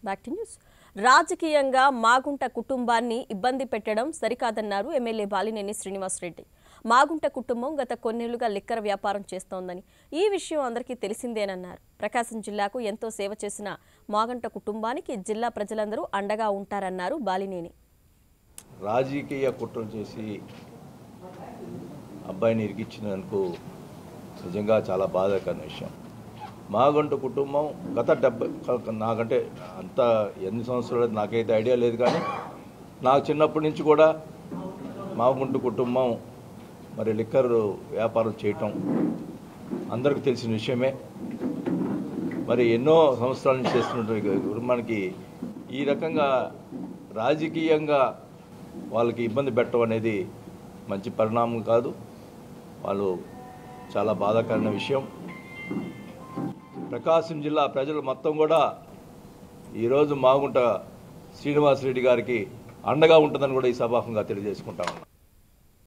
back to news రాజకీయంగా మాగుంట కుటుంబాన్ని ఇబ్బంది పెట్టడం సరికాదన్నారు ఎమ్మెల్యే బాలినేని శ్రీనివాసరెడ్డి మాగుంట కుటుంబం గత కొన్నేళ్లుగా లిక్కర్ వ్యాపారం చేస్తోందని ఈ విషయం అందరికీ తెలిసిందేనన్నారు ప్రకాశం జిల్లాకు ఎంతో సేవ చేసిన మాగుంట కుటుంబానికి జిల్లా ప్రజలందరూ అండగా ఉంటారన్నారు బాలినేని రాజకీయ కుట్రలు చేసి అబ్బాయిని ఇరికిచ్చినందుకు నిజంగా చాలా బాధాకరమైన విషయం మాగంటు కుటుంబం గత డెబ్బై నాకంటే అంత ఎన్ని సంవత్సరాలు నాకైతే ఐడియా లేదు కానీ నాకు చిన్నప్పటి నుంచి కూడా మాగుంటు కుటుంబం మరి లిక్కర్ వ్యాపారం చేయటం అందరికీ తెలిసిన విషయమే మరి ఎన్నో సంవత్సరాల నుంచి చేస్తున్నటువంటి కుటుంబానికి ఈ రకంగా రాజకీయంగా వాళ్ళకి ఇబ్బంది పెట్టడం అనేది మంచి పరిణామం కాదు వాళ్ళు చాలా బాధాకరమైన విషయం ప్రకాశం జిల్లా ప్రజలు మొత్తం కూడా ఈరోజు మాగుంట శ్రీనివాసరెడ్డి గారికి అండగా ఉంటుందని కూడా ఈ సభాముఖంగా తెలియజేసుకుంటా ఉన్నాం